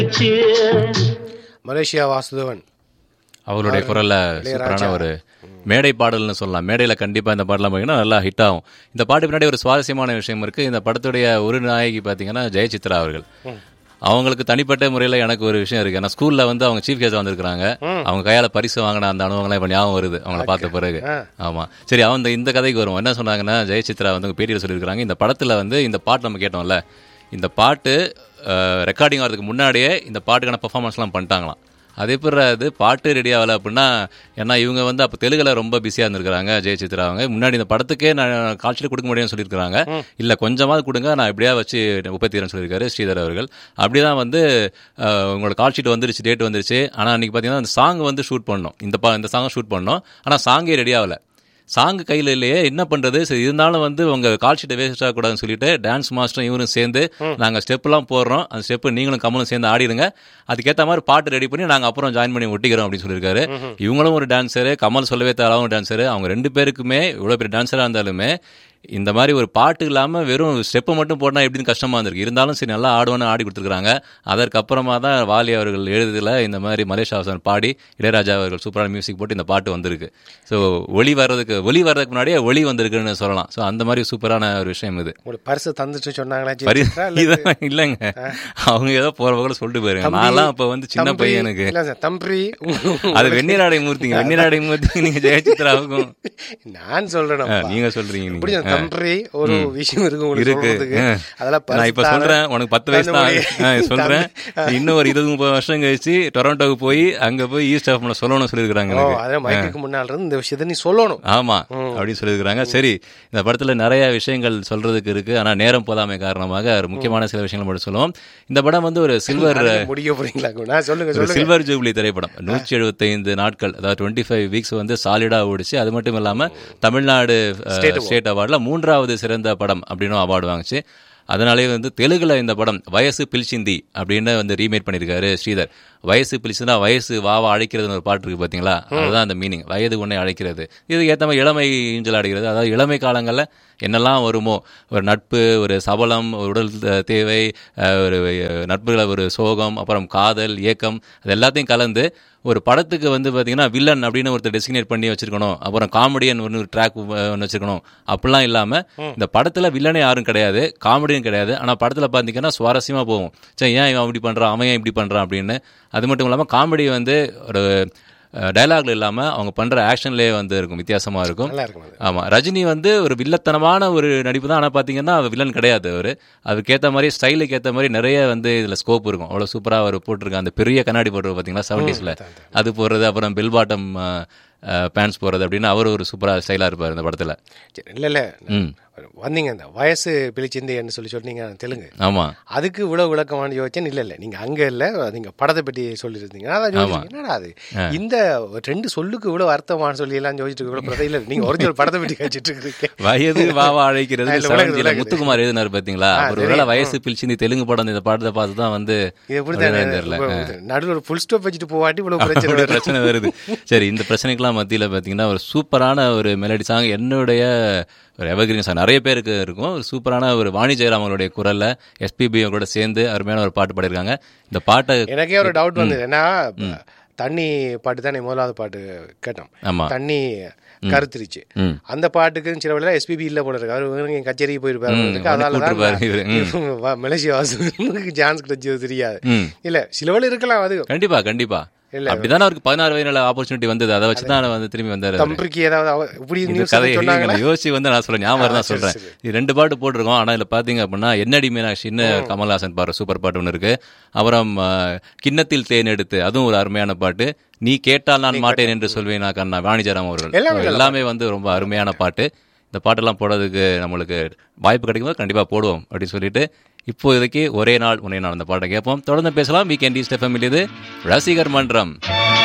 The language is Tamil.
மலேசியா வாசுதேவன் அவருடைய குரல்ல சூப்பரான ஒரு மேடை பாடல்னு சொல்லலாம் மேடையில் கண்டிப்பாக இந்த பாடலாம் பார்த்தீங்கன்னா நல்லா ஹிட் ஆகும் இந்த பாட்டு பின்னாடி ஒரு சுவாரஸ்யமான விஷயம் இருக்குது இந்த படத்துடைய ஒரு நாயகி பார்த்தீங்கன்னா ஜெயசித்ரா அவர்கள் அவங்களுக்கு தனிப்பட்ட முறையில் எனக்கு ஒரு விஷயம் இருக்கு ஏன்னா ஸ்கூல்ல வந்து அவங்க சீஃப் கெஸ்ட் வந்திருக்காங்க அவங்க கையால பரிசு வாங்கின அந்த அனுபவங்கள்லாம் இப்போ ஞாபகம் வருது அவங்கள பார்த்த பிறகு ஆமா சரி அவங்க இந்த கதைக்கு வருவோம் என்ன சொன்னாங்கன்னா ஜெயசித்ரா வந்து பேட்டியில் சொல்லியிருக்காங்க இந்த படத்துல வந்து இந்த பாட்டு நம்ம கேட்டோம்ல இந்த பாட்டு ரெக்கார்டிங் ஆகிறதுக்கு முன்னாடியே இந்த பாட்டுக்கான பெர்ஃபார்மன்ஸ்லாம் பண்ணிட்டாங்களாம் அது எப்படி அது பாட்டு ரெடி ஆகலை அப்படின்னா ஏன்னா இவங்க வந்து அப்போ தெலுங்குல ரொம்ப பிஸியாக இருந்திருக்காங்க ஜெயசித்ரா அவங்க முன்னாடி இந்த படத்துக்கே நான் காட்சியில் கொடுக்க முடியும்னு சொல்லியிருக்காங்க இல்லை கொஞ்சமாவது கொடுங்க நான் இப்படியா வச்சு முப்பத்திரன்னு சொல்லியிருக்காரு ஸ்ரீதர் அவர்கள் அப்படிதான் வந்து அஹ், உங்களோட கால் ஷீட் வந்துருச்சு டேட் வந்துருச்சு ஆனால் அன்றைக்கி பார்த்தீங்கன்னா அந்த சாங் வந்து ஷூட் பண்ணோம் இந்த பா இந்த சாங்கை ஷூட் பண்ணோம் ஆனால் சாங்கே ரெடி ஆகலை சாங் கையில் இல்லையே என்ன பண்றது சரி இருந்தாலும் வந்து உங்க கால் ஷீட்டை வேஸ்ட் ஆகக்கூடாதுன்னு சொல்லிட்டு டான்ஸ் மாஸ்டரும் இவரும் சேர்ந்து நாங்க ஸ்டெப்லாம் போடுறோம் அந்த ஸ்டெப் நீங்களும் கமலும் சேர்ந்து ஆடிடுங்க அதுக்கேற்ற மாதிரி பாட்டு ரெடி பண்ணி நாங்க அப்புறம் ஜாயின் பண்ணி ஒட்டிக்கிறோம் அப்படின்னு சொல்லியிருக்காரு இவங்களும் ஒரு டான்ஸரு கமல் சொல்லவே தேவையான டான்ஸரு அவங்க ரெண்டு பேருக்குமே இவ்வளோ பெரிய டான்ஸராக இருந்தாலுமே இந்த மாதிரி ஒரு பாட்டு இல்லாமல் வெறும் ஸ்டெப்பை மட்டும் போட்டால் எப்படின்னு கஷ்டமாக இருந்திருக்கு இருந்தாலும் சரி நல்லா ஆடுவோன்னு ஆடி கொடுத்துருக்காங்க அதற்கப்புறமா தான் வாலி அவர்கள் எழுதுல இந்த மாதிரி மலேசியா வாசன் பாடி இளையராஜா அவர்கள் சூப்பரான மியூசிக் போட்டு இந்த பாட்டு வந்திருக்கு ஸோ ஒளி வர்றதுக்கு ஒளி வர்றதுக்கு முன்னாடியே ஒளி வந்திருக்குன்னு சொல்லலாம் ஸோ அந்த மாதிரி சூப்பரான ஒரு விஷயம் இது உங்களுக்கு பரிசு தந்துட்டு சொன்னாங்களா பரி ஜெயிச்சிட்டா? இல்ல இதான் இல்லைங்க அவங்க ஏதோ போற பக்கம் சொல்லிட்டு போயிருங்க நான்லாம் அப்போ வந்து சின்ன தம்பி, பையனுக்கு இல்ல சார் தம்பி அது வெந்நீராடை மூர்த்திங்க வெந்நீராடை மூர்த்தி நீங்க ஜெயசித்ராவுக்கும் நான் சொல்றேன் ஆ, நீங்க சொல்றீங்க நீங்க இப்படி தம்பி ஒரு விஷயம் இருக்கு உங்களுக்கு இருக்கு சொல்றதுக்கு ஆ. அதெல்லாம் நான் இப்ப பரிசு சொல்றேன் உனக்கு பத்து வயசு தான் ஆகுது. ஆ, சொல்றேன் இன்னும் ஒரு இருபது முப்பது வருஷம் கழிச்சு டொரண்டோக்கு போய் அங்க போய் ஈஸ்ட் ஆஃப்ல சொல்லணும்னு சொல்லியிருக்காங்க ஓ எனக்கு அதான் மைக்குக்கு முன்னால இருந்து இந்த விஷயத்தை நீ சொல்லணும் ஆமா அப்படின்னு சொல்லியிருக்காங்க சரி இந்த படத்துல நிறைய விஷயங்கள் சொல்றதுக்கு இருக்கு ஆனா நேரம் போதாமை காரணமாக ஒரு முக்கியமான சில விஷயங்கள் மட்டும் சொல்லுவோம் இந்த படம் வந்து ஒரு சில்வர் முடிய போறீங்களா நான் சொல்லுங்க ஒரு சொல்லுங்க சில்வர் ஜூப்ளி திரைப்படம் நூற்றி எழுபத்தைந்து நாட்கள் அதாவது டுவெண்ட்டி ஃபைவ் வீக்ஸ் வந்து சாலிடா ஓடிச்சு அது மட்டும் இல்லாம தமிழ்நாடு ஸ்டேட் அவார்ட்ல மூன்றாவது சிறந்த படம் அப்படின்னு அவார்டு வாங்குச்சு அதனாலே வந்து தெலுங்குல இந்த படம் வயசு பில்சிந்தி அப்படின்னு வந்து ரீமேக் பண்ணியிருக்காரு ஸ்ரீதர் வயசு பில்சிந்தா வயசு வாவா அழைக்கிறதுன்னு ஒரு பாட்டு இருக்கு பாத்தீங்களா அதுதான் அந்த மீனிங் வயது உன்னை அழைக்கிறது இது ஏற்ற மாதிரி இளமை ஊஞ்சல் ஆடுகிறது அதாவது இளமை காலங்களில் என்னெல்லாம் வருமோ ஒரு நட்பு ஒரு சபலம் ஒரு உடல் த- தேவை அஹ், ஒரு அஹ், நட்புல ஒரு சோகம் அப்புறம் காதல் ஏக்கம் அது எல்லாத்தையும் கலந்து ஒரு படத்துக்கு வந்து பார்த்தீங்கன்னா வில்லன் அப்படின்னு ஒருத்தர் டெசிக்னேட் பண்ணி வச்சிருக்கணும் அப்புறம் காமெடியன் ஒன்று ட்ராக் ஒன்று வச்சிருக்கணும் அப்படிலாம் இல்லாமல் இந்த படத்தில் வில்லனே யாரும் கிடையாது காமெடியும் கிடையாது ஆனால் படத்தில் பார்த்தீங்கன்னா சுவாரஸ்யமாக போகும் சரி ஏன் இவன் இப்படி பண்ணுறான் அவன் ஏன் இப்படி பண்ணுறான் அப்படின்னு அது மட்டும் இல்லாமல் காமெடி வந்து ஒரு டயலாக்ல இல்லாமல் அவங்க பண்ணுற ஆக்ஷன்லேயே வந்து இருக்கும் வித்தியாசமாக இருக்கும் நல்லா இருக்கும் அது ஆமா ரஜினி வந்து ஒரு வில்லத்தனமான ஒரு நடிப்பு தான் ஆனால் பார்த்தீங்கன்னா அவர் வில்லன் கிடையாது அவர் அதுக்கேற்ற மாதிரி ஸ்டைலுக்கு ஏற்ற மாதிரி நிறைய வந்து இதில் ஸ்கோப் இருக்கும் அவ்வளோ சூப்பராக அவர் போட்டிருக்காங்க அந்த பெரிய கண்ணாடி போடுறது பார்த்தீங்களா செவன்டீஸில் அது போடுறது அப்புறம் பெல் பாட்டம் பேண்ட்ஸ் போடுறது அப்படின்னு அவர் ஒரு சூப்பராக ஸ்டைலாக இருப்பார் இந்த படத்தில் சரி, இல்ல இல்ல ம் வந்தீங்க இந்த வயசு பிழிச்சிந்தின்னு சொல்லி சொன்னீங்க தெலுங்கு ஆமாம் அதுக்கு இவ்வளவு விளக்கமான யோசிச்சேன் இல்ல இல்ல நீங்க அங்க இல்ல நீங்க படத்தை பற்றி சொல்லியிருந்தீங்க அதான் யோசிச்சேன், என்னடா அது இந்த ரெண்டு சொல்லுக்கு இவ்வளவு அர்த்தமான சொல்லி எல்லாம் யோசிச்சுட்டு இவ்வளவு பிரதை இல்ல நீங்க ஒரிஜினல் படத்தை பற்றி கழிச்சிட்டு இருக்கீங்க வயது வாவா அழைக்கிறது இல்ல, விளக்குது, செவன்ஜில விளக்குது. முத்துக்குமார் எழுதினார் பார்த்தீங்களா அவர் ஒருவேளை வயசு பிழிச்சு வயசு படம் இந்த படத்தை பார்த்து தான் வந்து இது எப்படி என்னன்னு தெரியல நடுவில் ஒரு ஃபுல் ஸ்டாப் வச்சுட்டு போவாட்டி இவ்வளவு பிரச்சனை அப்படி வருது. பிரச்சனை வருது சரி இந்த பிரச்சனைக்கெல்லாம் மத்தியில பாத்தீங்கன்னா ஒரு சூப்பரான ஒரு மெலடி சாங் என்னுடைய ஒரு எவர்கிரீன் சாங் நிறைய பேருக்கு இருக்கும் ஒரு சூப்பரான ஒரு வாணி ஜெயராம் அவங்களுடைய குரல்ல எஸ்பிபி கூட சேர்ந்து அருமையான ஒரு பாட்டு பாடியிருக்காங்க இந்த பாட்டை எனக்கே ஒரு டவுட் வந்தது ஏன்னா தண்ணி பாட்டு தானே முதலாவது பாட்டு கேட்டோம் ஆமா தண்ணி கருத்துருச்சு ம். அந்த பாட்டுக்கு சில வேலை எஸ்பிபி இல்ல போல இருக்கு அவர் எங்க கச்சேரிக்கு போயிருப்பாரு போல இருக்கு. அதனால கூட்டிருப்பாரு இவரு. தான் மலேசியா வாசனுக்கு சான்ஸ் கிடைச்சது தெரியாது ம். இல்ல சில வேலை இருக்கலாம் அது கண்டிப்பா கண்டிப்பா அப்படிதானே அவருக்கு பதினாறு வயதுல ஆப்பர்ச்சுனிட்டி வந்தது அதை வச்சு தான் வந்து திரும்பி வந்தாரு அவரு. தம்பிக்கு ஏதாவது அவ- இப்படி இந்த நியூஸ் கதையை சொன்னாங்களா நான் யோசிச்சு வந்து நான் சொல்றேன் ஞாபகம் தான் சரி, சொல்றேன் சரி. இது ரெண்டு பாட்டு போட்டிருக்கோம் ஆனா இதுல பாத்தீங்க அப்படின்னா என்னடி மீனாட்சின்னு கமல்ஹாசன் பாடுற சூப்பர் பாட்டு ஒன்று இருக்கு அப்புறம் அஹ், கிண்ணத்தில் தேன் எடுத்து அதுவும் ஒரு அருமையான பாட்டு நீ கேட்டால் நான் மாட்டேன் என்று சொல்வேன் நான் கண்ணா வாணிஜராம் அவர்கள் எல்லாமே எல்லாமே வந்து ரொம்ப அருமையான பாட்டு இந்த பாட்டெல்லாம் போடுறதுக்கு நம்மளுக்கு வாய்ப்பு கிடைக்கும்போது கண்டிப்பா போடுவோம் அப்படின்னு சொல்லிட்டு இப்போதைக்கு ஒரே நாள் ஒரே நாள் அந்த பாட்டை கேட்போம் தொடர்ந்து பேசலாம் வீக்கெண்ட் ஈஸ்ட் எஃப்எம் இது ரசிகர் மன்றம்